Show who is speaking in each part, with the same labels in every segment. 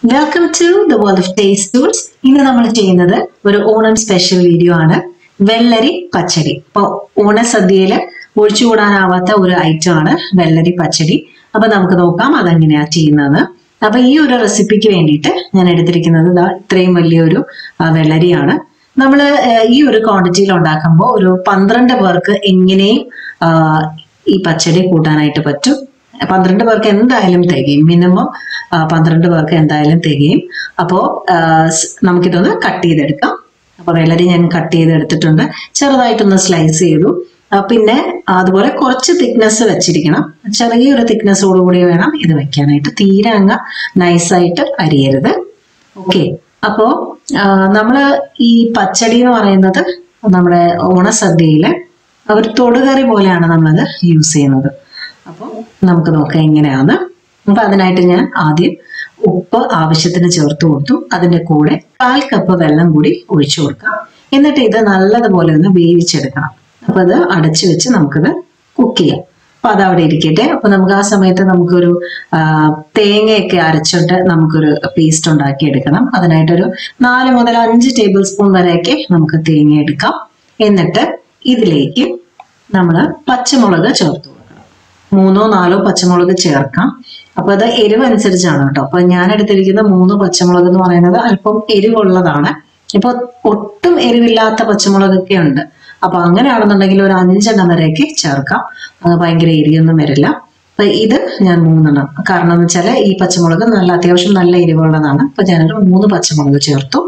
Speaker 1: welcome to the world of taste tools ഇന്ന് നമ്മൾ ചെയ്യുന്നത് ഒരു ഓണം സ്പെഷ്യൽ വീഡിയോ ആണ് വെള്ളരി പച്ചടി ഇപ്പൊ ഓണസദ്യയില് ഒഴിച്ചുകൂടാനാവാത്ത ഒരു ഐറ്റം ആണ് വെള്ളരി പച്ചടി അപ്പൊ നമുക്ക് നോക്കാം അതെങ്ങനെയാ ചെയ്യുന്നത് അപ്പൊ ഈ ഒരു റെസിപ്പിക്ക് വേണ്ടിയിട്ട് ഞാൻ എടുത്തിരിക്കുന്നത് ദാ ഇത്രയും വലിയൊരു ആ, വെള്ളരിയാണ് നമ്മൾ ഈ ഒരു ക്വാണ്ടിറ്റിയിൽ ഉണ്ടാക്കുമ്പോൾ ഒരു പന്ത്രണ്ട് പേർക്ക് എങ്ങനെയും ആ, ഈ പച്ചടി കൂട്ടാനായിട്ട് പറ്റും പന്ത്രണ്ട് പേർക്ക് എന്തായാലും തികയും മിനിമം പന്ത്രണ്ട് പേർക്ക് എന്തായാലും തികയും അപ്പോൾ നമുക്കിതൊന്ന് കട്ട് ചെയ്തെടുക്കാം അപ്പോൾ വെള്ളരി ഞാൻ കട്ട് ചെയ്തെടുത്തിട്ടുണ്ട് ചെറുതായിട്ടൊന്ന് സ്ലൈസ് ചെയ്തു ആ, പിന്നെ അതുപോലെ കുറച്ച് തിക്നെസ് വെച്ചിരിക്കണം ചെറിയൊരു തിക്നെസ്സോടുകൂടി വേണം ഇത് വെക്കാനായിട്ട് തീരെ അങ്ങ് നൈസായിട്ട് അരിയരുത് ഓക്കെ അപ്പോ നമ്മൾ ഈ പച്ചടി എന്ന് പറയുന്നത് നമ്മുടെ ഓണസദ്യയിലെ ഒരു തൊടുകറി പോലെയാണ് നമ്മളത് യൂസ് ചെയ്യുന്നത് അപ്പോൾ നമുക്ക് നോക്കാം എങ്ങനെയാണ് അപ്പൊ അതിനായിട്ട് ഞാൻ ആദ്യം ഉപ്പ് ആവശ്യത്തിന് ചേർത്ത് കൊടുത്തു അതിന്റെ കൂടെ കാൽ കപ്പ് വെള്ളം കൂടി ഒഴിച്ചു കൊടുക്കാം എന്നിട്ട് ഇത് നല്ലതുപോലെ ഒന്ന് വേവിച്ചെടുക്കണം അപ്പൊ അത് അടച്ചു വെച്ച് നമുക്കിത് കുക്ക് ചെയ്യാം അപ്പൊ അത് അവിടെ ഇരിക്കട്ടെ അപ്പൊ നമുക്ക് ആ സമയത്ത് നമുക്കൊരു ആ, തേങ്ങയൊക്കെ അരച്ചിട്ട് നമുക്കൊരു പേസ്റ്റ് ഉണ്ടാക്കി എടുക്കണം അതിനായിട്ടൊരു നാല് മുതൽ അഞ്ച് ടേബിൾ സ്പൂൺ വരെയൊക്കെ നമുക്ക് തേങ്ങ എടുക്കാം എന്നിട്ട് ഇതിലേക്ക് നമ്മൾ പച്ചമുളക് ചേർത്ത് കൊടുക്കണം മൂന്നോ നാലോ പച്ചമുളക് ചേർക്കാം അപ്പൊ അത് എരിവ് അനുസരിച്ചാണ് കേട്ടോ അപ്പൊ ഞാൻ എടുത്തിരിക്കുന്ന മൂന്ന് പച്ചമുളക് എന്ന് പറയുന്നത് അല്പം എരിവുള്ളതാണ് ഇപ്പൊ ഒട്ടും എരിവില്ലാത്ത പച്ചമുളകൊക്കെ ഉണ്ട് അപ്പൊ അങ്ങനെയാണെന്നുണ്ടെങ്കിൽ ഒരു അഞ്ചെണ്ണം വരെയൊക്കെ ചേർക്കാം അത് ഭയങ്കര എരിയൊന്നും വരില്ല അപ്പൊ ഇത് ഞാൻ മൂന്നെണ്ണം കാരണം എന്ന് വെച്ചാൽ ഈ പച്ചമുളക് നല്ല അത്യാവശ്യം നല്ല എരിവുള്ളതാണ് അപ്പൊ ഞാനൊരു മൂന്ന് പച്ചമുളക് ചേർത്തു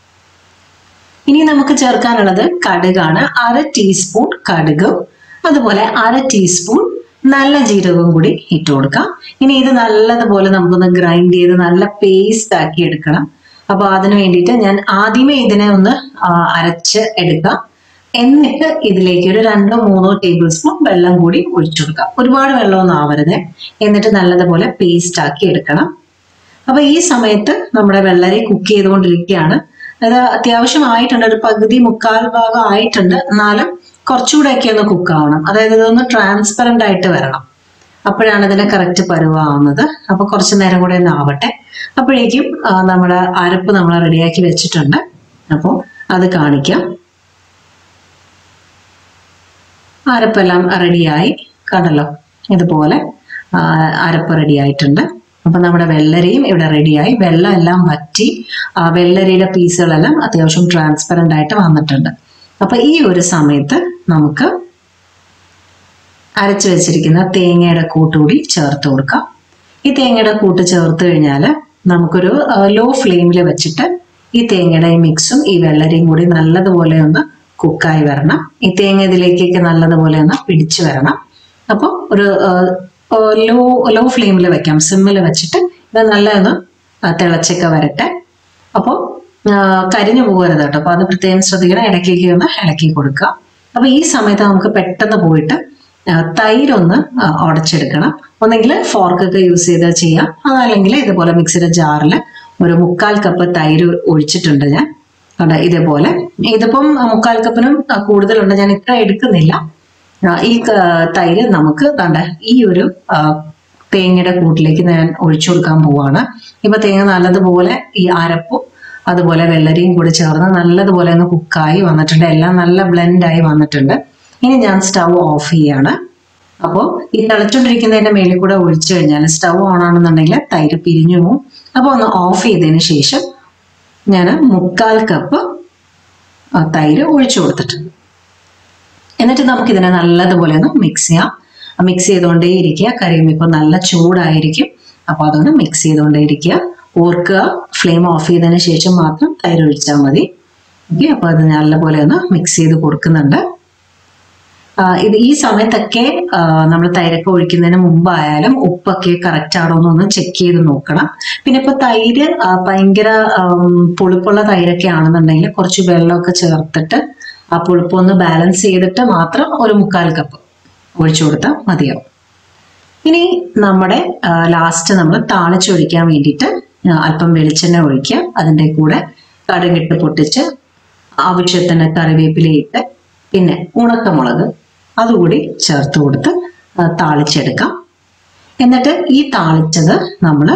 Speaker 1: ഇനി നമുക്ക് ചേർക്കാനുള്ളത് കടുകാണ് അര ടീസ്പൂൺ കടുകും അതുപോലെ അര ടീസ്പൂൺ നല്ല ജീരകവും കൂടി ഇട്ട് കൊടുക്കാം ഇനി ഇത് നല്ലതുപോലെ നമുക്കൊന്ന് ഗ്രൈൻഡ് ചെയ്ത് നല്ല പേസ്റ്റ് ആക്കി എടുക്കണം അപ്പൊ അതിന് വേണ്ടിയിട്ട് ഞാൻ ആദ്യമേ ഇതിനെ ഒന്ന് ആ, അരച്ച് എടുക്കാം എന്നിട്ട് ഇതിലേക്ക് ഒരു രണ്ടോ മൂന്നോ ടേബിൾ സ്പൂൺ വെള്ളം കൂടി ഒഴിച്ചു കൊടുക്കാം ഒരുപാട് വെള്ളമൊന്നും ആവരുത് എന്നിട്ട് നല്ലതുപോലെ പേസ്റ്റ് ആക്കി എടുക്കണം അപ്പൊ ഈ സമയത്ത് നമ്മുടെ വെള്ളരി കുക്ക് ചെയ്തുകൊണ്ടിരിക്കുകയാണ് അത് അത്യാവശ്യം ആയിട്ടുണ്ട് ഒരു പകുതി മുക്കാൽ ഭാഗം ആയിട്ടുണ്ട് എന്നാലും കുറച്ചുകൂടെയൊക്കെ ഒന്ന് കുക്ക് ആവണം അതായത് ഇതൊന്ന് ട്രാൻസ്പെറന്റ് ആയിട്ട് വരണം അപ്പോഴാണ് ഇതിന്റെ കറക്റ്റ് പരുവാവുന്നത് അപ്പൊ കുറച്ച് നേരം കൂടെ ഒന്ന് ആവട്ടെ അപ്പോഴേക്കും ആ, നമ്മുടെ അരപ്പ് നമ്മൾ റെഡിയാക്കി വെച്ചിട്ടുണ്ട് അപ്പോൾ അത് കാണിക്കാം അരപ്പെല്ലാം റെഡിയായി കണ്ടല്ലോ ഇതുപോലെ ആ, അരപ്പ് റെഡി ആയിട്ടുണ്ട് അപ്പൊ നമ്മുടെ വെള്ളരിയും ഇവിടെ റെഡിയായി വെള്ളം എല്ലാം വറ്റി ആ, വെള്ളരിയുടെ പീസുകളെല്ലാം അത്യാവശ്യം ട്രാൻസ്പെറന്റ് ആയിട്ട് വന്നിട്ടുണ്ട് അപ്പൊ ഈ ഒരു സമയത്ത് നമുക്ക് അരച്ചു വെച്ചിരിക്കുന്ന തേങ്ങയുടെ കൂട്ടുകൂടി ചേർത്ത് കൊടുക്കാം ഈ തേങ്ങയുടെ കൂട്ട് ചേർത്ത് കഴിഞ്ഞാൽ നമുക്കൊരു ലോ ഫ്ലെയിമിൽ വെച്ചിട്ട് ഈ തേങ്ങയുടെ ഈ മിക്സും ഈ വെള്ളരിയും കൂടി നല്ലതുപോലെ ഒന്ന് കുക്കായി വരണം ഈ തേങ്ങ ഇതിലേക്കൊക്കെ നല്ലതുപോലെ ഒന്ന് പിടിച്ചു വരണം അപ്പോൾ ഒരു ലോ ലോ ഫ്ലെയിമിൽ വെക്കാം സിമ്മിൽ വെച്ചിട്ട് ഇത് നല്ലതൊന്ന് ആ, തിളച്ചൊക്കെ വരട്ടെ അപ്പോൾ കരിഞ്ഞു പോകരുത് കേട്ടോ അപ്പോൾ അത് പ്രത്യേകം ശ്രദ്ധിക്കണം ഇടയ്ക്കൊക്കെ ഒന്ന് ഇളക്കി കൊടുക്കുക അപ്പോൾ ഈ സമയത്ത് നമുക്ക് പെട്ടെന്ന് പോയിട്ട് ആ, തൈരൊന്ന് ആ, ഉടച്ചെടുക്കണം ഒന്നെങ്കിൽ ഫോർക്കൊക്കെ യൂസ് ചെയ്ത് ചെയ്യാം അതല്ലെങ്കിൽ ഇതുപോലെ മിക്സിയുടെ ജാറിൽ ഒരു മുക്കാൽ കപ്പ് തൈര് ഒഴിച്ചിട്ടുണ്ട് ഞാൻ കണ്ടോ ഇതേപോലെ ഇതിപ്പം മുക്കാൽ കപ്പിനും ആ, കൂടുതലുണ്ട് ഞാൻ ഇത്ര എടുക്കുന്നില്ല ആ, ഈ ക- തൈര് നമുക്ക് കണ്ട ഈ ഒരു ആ, തേങ്ങയുടെ കൂട്ടിലേക്ക് ഞാൻ ഒഴിച്ചു കൊടുക്കാൻ പോവാണ് ഇപ്പൊ തേങ്ങ നല്ലതുപോലെ ഈ അരപ്പും അതുപോലെ വെള്ളരിയും കൂടി ചേർന്ന് നല്ലതുപോലെ ഒന്ന് കുക്കായി വന്നിട്ടുണ്ട് എല്ലാം നല്ല ബ്ലെൻഡായി വന്നിട്ടുണ്ട് ഇനി ഞാൻ സ്റ്റൗ ഓഫ് ചെയ്യാണ് അപ്പോൾ ഈ തിളച്ചോണ്ടിരിക്കുന്നതിന്റെ മേളിൽ കൂടെ ഒഴിച്ചു കഴിഞ്ഞാൽ സ്റ്റൗ ഓൺ ആണെന്നുണ്ടെങ്കിൽ തൈര് പിരിഞ്ഞു പോകും അപ്പോൾ ഒന്ന് ഓഫ് ചെയ്തതിന് ശേഷം ഞാൻ മുക്കാൽ കപ്പ് ആ, തൈര് ഒഴിച്ചു കൊടുത്തിട്ടുണ്ട് എന്നിട്ട് നമുക്ക് ഇതിനെ നല്ലതുപോലെ ഒന്ന് മിക്സ് ചെയ്യാം മിക്സ് ചെയ്തുകൊണ്ടേ ഇരിക്കുക കറിയും ഇപ്പോൾ നല്ല ചൂടായിരിക്കും അപ്പോൾ അതൊന്ന് മിക്സ് ചെയ്തുകൊണ്ടേ ഇരിക്കുക ഓർക്കുക ഫ്ലെയിം ഓഫ് ചെയ്തതിന് ശേഷം മാത്രം തൈര് ഒഴിച്ചാൽ മതി ഓക്കെ അപ്പോൾ അത് നല്ലപോലെ ഒന്ന് മിക്സ് ചെയ്ത് കൊടുക്കുന്നുണ്ട് ആ, ഇത് ഈ സമയത്തൊക്കെ നമ്മൾ തൈരൊക്കെ ഒഴിക്കുന്നതിന് മുമ്പായാലും ഉപ്പൊക്കെ കറക്റ്റ് ആണോ എന്നൊന്ന് ചെക്ക് ചെയ്ത് നോക്കണം പിന്നെ ഇപ്പൊ തൈര് ആ, ഭയങ്കര ആം, പുളിപ്പുള്ള തൈരൊക്കെ ആണെന്നുണ്ടെങ്കിൽ കുറച്ച് വെള്ളമൊക്കെ ചേർത്തിട്ട് ആ പുളിപ്പൊന്ന് ബാലൻസ് ചെയ്തിട്ട് മാത്രം ഒരു മുക്കാൽ കപ്പ് ഒഴിച്ചു കൊടുത്താൽ മതിയാവും ഇനി നമ്മുടെ ലാസ്റ്റ് നമ്മൾ താളിച്ചൊഴിക്കാൻ വേണ്ടിയിട്ട് ആ, അല്പം വെളിച്ചെണ്ണ ഒഴിക്കുക അതിൻ്റെ കൂടെ കടുകിട്ട് പൊട്ടിച്ച് ആവശ്യത്തിന് കറിവേപ്പിലയിട്ട് പിന്നെ ഉണക്കമുളക് അതുകൂടി ചേർത്ത് കൊടുത്ത് ആ, താളിച്ചെടുക്കാം എന്നിട്ട് ഈ താളിച്ചത് നമ്മൾ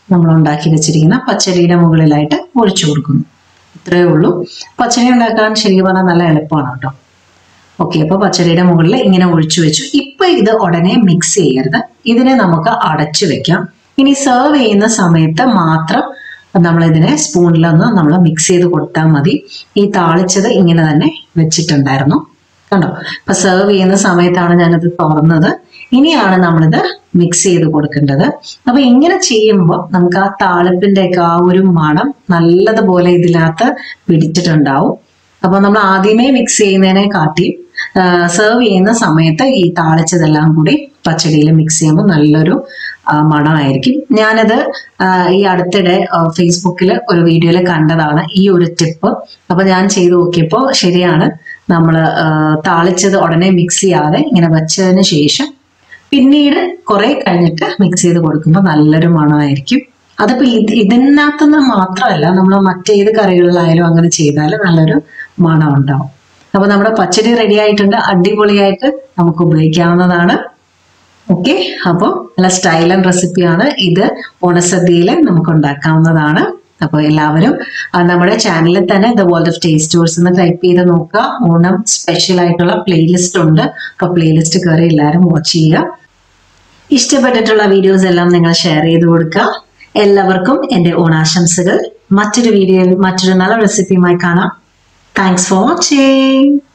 Speaker 1: നമ്മൾ ഉണ്ടാക്കി വെച്ചിരിക്കുന്ന പച്ചടിയുടെ മുകളിലായിട്ട് ഒഴിച്ചു കൊടുക്കുന്നു ഇത്രയേ ഉള്ളൂ പച്ചടി ഉണ്ടാക്കാൻ ശരിക്കും പറഞ്ഞാൽ നല്ല എളുപ്പമാണ് കേട്ടോ ഓക്കെ അപ്പോൾ പച്ചടിയുടെ മുകളിൽ ഇങ്ങനെ ഒഴിച്ചു വെച്ചു ഇപ്പൊ ഇത് ഉടനെ മിക്സ് ചെയ്യരുത് ഇതിനെ നമുക്ക് അടച്ചു വെക്കാം ഇനി സെർവ് ചെയ്യുന്ന സമയത്ത് മാത്രം നമ്മൾ ഇതിനെ സ്പൂണിലൊന്ന് നമ്മൾ മിക്സ് ചെയ്ത് കൊടുത്താൽ മതി ഈ താളിച്ചത് ഇങ്ങനെ തന്നെ വെച്ചിട്ടുണ്ടായിരുന്നു കണ്ടോ ഇപ്പൊ സെർവ് ചെയ്യുന്ന സമയത്താണ് ഞാനിത് തുറന്നത് ഇനിയാണ് നമ്മളിത് മിക്സ് ചെയ്ത് കൊടുക്കേണ്ടത് അപ്പൊ ഇങ്ങനെ ചെയ്യുമ്പോൾ നമുക്ക് ആ താളിപ്പിന്റെ ഒക്കെ ആ ഒരു മണം നല്ലതുപോലെ ഇതിനകത്ത് പിടിച്ചിട്ടുണ്ടാവും അപ്പൊ നമ്മൾ ആദ്യമേ മിക്സ് ചെയ്യുന്നതിനെ കാട്ടി സെർവ് ചെയ്യുന്ന സമയത്ത് ഈ താളിച്ചതെല്ലാം കൂടി പച്ചടിയിൽ മിക്സ് ചെയ്യുമ്പോൾ നല്ലൊരു ആ, മണമായിരിക്കും ഞാനത് ആ, ഈ അടുത്തിടെ ഫേസ്ബുക്കിൽ ഒരു വീഡിയോയിൽ കണ്ടതാണ് ഈ ഒരു ടിപ്പ് അപ്പൊ ഞാൻ ചെയ്ത് നോക്കിയപ്പോൾ ശരിയാണ് നമ്മൾ താളിച്ചത് ഉടനെ മിക്സ് ചെയ്യാതെ ഇങ്ങനെ വെച്ചതിന് ശേഷം പിന്നീട് കുറെ കഴിഞ്ഞിട്ട് മിക്സ് ചെയ്ത് കൊടുക്കുമ്പോൾ നല്ലൊരു മണമായിരിക്കും അതിപ്പോ ഇത് ഇതിനകത്തുനിന്ന് മാത്രമല്ല നമ്മൾ മറ്റേത് കറികളിലായാലും അങ്ങനെ ചെയ്താൽ നല്ലൊരു മണം ഉണ്ടാവും അപ്പൊ നമ്മുടെ പച്ചടി റെഡി ആയിട്ടുണ്ട് അടിപൊളിയായിട്ട് നമുക്ക് ഉപയോഗിക്കാവുന്നതാണ് ഓക്കെ അപ്പോൾ നല്ല സ്റ്റൈലൻ റെസിപ്പിയാണ് ഇത് ഓണസദ്യയിൽ നമുക്ക് ഉണ്ടാക്കാവുന്നതാണ് അപ്പോൾ എല്ലാവരും ആ, നമ്മുടെ ചാനലിൽ തന്നെ the world of taste tours എന്ന് ടൈപ്പ് ചെയ്ത് നോക്കുക ഓണം സ്പെഷ്യൽ ആയിട്ടുള്ള പ്ലേലിസ്റ്റ് ഉണ്ട് അപ്പോൾ പ്ലേലിസ്റ്റ് കയറി എല്ലാവരും വാച്ച് ചെയ്യുക ഇഷ്ടപ്പെട്ടിട്ടുള്ള വീഡിയോസ് എല്ലാം നിങ്ങൾ ഷെയർ ചെയ്ത് കൊടുക്കുക എല്ലാവർക്കും എൻ്റെ ഓണാശംസകൾ മറ്റൊരു വീഡിയോയിൽ മറ്റൊരു നല്ല റെസിപ്പിയുമായി കാണാം താങ്ക്സ് ഫോർ വാച്ചിങ്